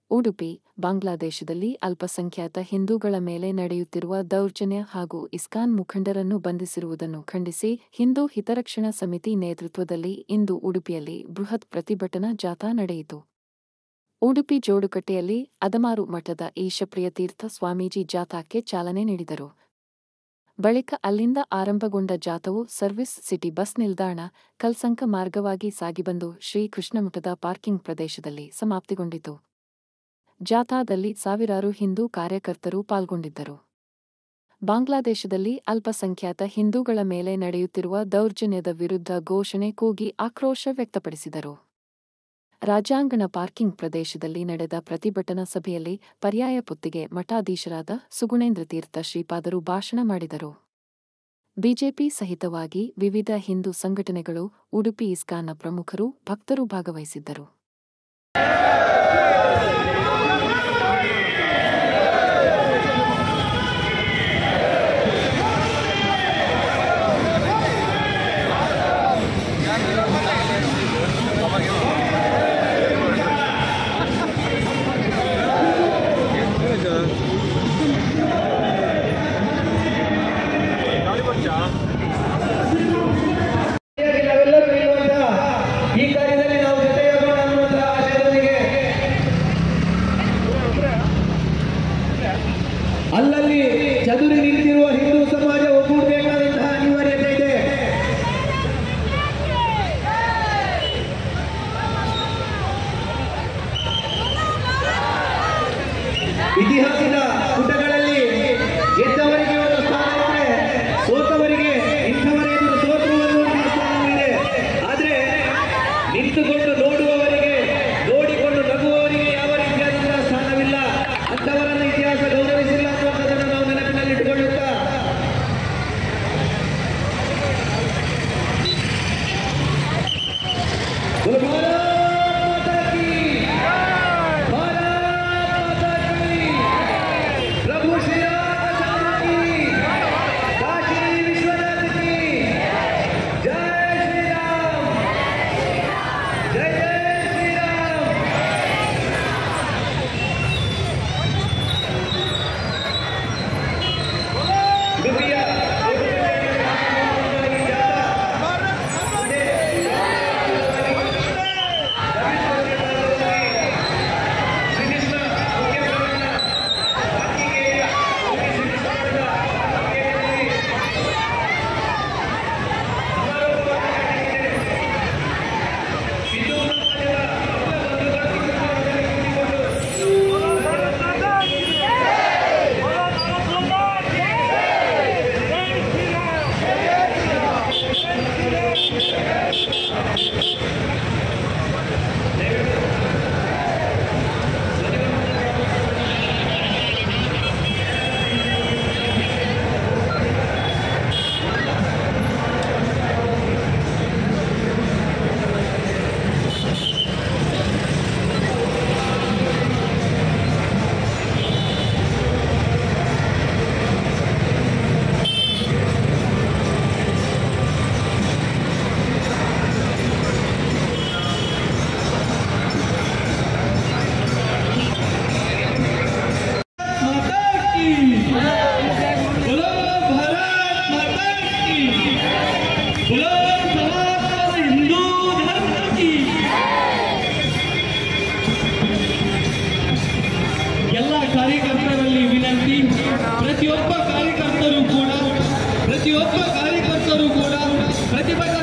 ಉಡುಪಿ ಬಾಂಗ್ಲಾದೇಶದಲ್ಲಿ ಅಲ್ಪಸಂಖ್ಯಾತ ಹಿಂದೂಗಳ ಮೇಲೆ ನಡೆಯುತ್ತಿರುವ ದೌರ್ಜನ್ಯ ಹಾಗೂ ಇಸ್ಕಾನ್ ಮುಖಂಡರನ್ನು ಬಂಧಿಸಿರುವುದನ್ನು ಖಂಡಿಸಿ ಹಿಂದೂ ಹಿತರಕ್ಷಣಾ ಸಮಿತಿ ನೇತೃತ್ವದಲ್ಲಿ ಇಂದು ಉಡುಪಿಯಲ್ಲಿ ಬೃಹತ್ ಪ್ರತಿಭಟನಾ ಜಾಥಾ ನಡೆಯಿತು ಉಡುಪಿ ಜೋಡುಕಟ್ಟೆಯಲ್ಲಿ ಅದಮಾರು ಮಠದ ಈಶಪ್ರಿಯತೀರ್ಥ ಸ್ವಾಮೀಜಿ ಜಾಥಾಕ್ಕೆ ಚಾಲನೆ ನೀಡಿದರು ಬಳಿಕ ಅಲ್ಲಿಂದ ಆರಂಭಗೊಂಡ ಜಾಥವು ಸರ್ವಿಸ್ ಸಿಟಿ ಬಸ್ ನಿಲ್ದಾಣ ಕಲ್ಸಂಕ ಮಾರ್ಗವಾಗಿ ಸಾಗಿಬಂದು ಶ್ರೀ ಕೃಷ್ಣಮಠದ ಪಾರ್ಕಿಂಗ್ ಪ್ರದೇಶದಲ್ಲಿ ಸಮಾಪ್ತಿಗೊಂಡಿತು ಜಾಥಾದಲ್ಲಿ ಸಾವಿರಾರು ಹಿಂದೂ ಕಾರ್ಯಕರ್ತರು ಪಾಲ್ಗೊಂಡಿದ್ದರು ಬಾಂಗ್ಲಾದೇಶದಲ್ಲಿ ಅಲ್ಪಸಂಖ್ಯಾತ ಹಿಂದೂಗಳ ಮೇಲೆ ನಡೆಯುತ್ತಿರುವ ದೌರ್ಜನ್ಯದ ವಿರುದ್ಧ ಘೋಷಣೆ ಕೂಗಿ ಆಕ್ರೋಶ ವ್ಯಕ್ತಪಡಿಸಿದರು ರಾಜಾಂಗಣ ಪಾರ್ಕಿಂಗ್ ಪ್ರದೇಶದಲ್ಲಿ ನಡೆದ ಪ್ರತಿಭಟನಾ ಸಭೆಯಲ್ಲಿ ಪರ್ಯಾಯ ಪುತ್ತಿಗೆ ಮಠಾಧೀಶರಾದ ಸುಗುಣೇಂದ್ರ ತೀರ್ಥ ಶ್ರೀಪಾದರು ಭಾಷಣ ಮಾಡಿದರು ಬಿಜೆಪಿ ಸಹಿತವಾಗಿ ವಿವಿಧ ಹಿಂದೂ ಸಂಘಟನೆಗಳು ಉಡುಪಿ ಇಸ್ಕಾನ್ನ ಪ್ರಮುಖರು ಭಕ್ತರು ಭಾಗವಹಿಸಿದ್ದರು ಹೀಗಾಗಿ ನಾವೆಲ್ಲರೂ ಇರುವಂತಹ ಈ ಕಾರ್ಯದಲ್ಲಿ ನಾವು ಜೊತೆಯಾಗೋಣ ಅನ್ನುವಂತಹ ಆಶಯದೊಂದಿಗೆ ಅಲ್ಲಲ್ಲಿ ಚದುರಿ ನಿಂತಿರುವ ಹಿಂದೂ ಸಮಾಜ ಒಗ್ಗೂಡಬೇಕಾದಂತಹ ಅನಿವಾರ್ಯತೆ ಇದೆ ಇತಿಹಾಸದ ಪುಟಗಳಲ್ಲಿ ಗೆದ್ದವರಿಗೆ ಒಂದು ಸ್ಥಾನ ಇದ್ರೆ ಸೋತವರಿಗೆ ಇಂಥವರ ಎದುರು ಸೋತರು ಅನ್ನುವಂತಹ ಸ್ಥಾನವಿದೆ ಆದ್ರೆ ನಿಂತುಕೊಂಡು ನೋಡುವವರಿಗೆ ನೋಡಿಕೊಂಡು ನಗುವವರಿಗೆ ಯಾವ ರೀತಿಯಾದಂತಹ ಸ್ಥಾನವಿಲ್ಲ ಅಂಥವರನ್ನು ಇತಿಹಾಸ ಗೌರವಿಸಿಲ್ಲ ಅನ್ನುವಂಥದ್ದನ್ನು ನಾವು ನೆನಪಿನಲ್ಲಿ ಇಟ್ಟುಕೊಳ್ಳುತ್ತಾ बोलो भारत माता की भारत माता की प्रभु श्री रामचंद्र की काशी विश्वनाथ की जय श्री राम जय जय श्री राम शुक्रिया माता की बोलो भारत माता की बोलो सनातन हिंदू धर्म की ಎಲ್ಲ ಕಾರ್ಯಕರ್ತರಲ್ಲಿ ವಿನಂತಿ ಪ್ರತಿಯೊಬ್ಬ ಕಾರ್ಯಕರ್ತರು ಕೂಡ ಪ್ರತಿಯೊಬ್ಬ ಕಾರ್ಯಕರ್ತರು ಕೂಡ ಪ್ರತಿಭಟನಾ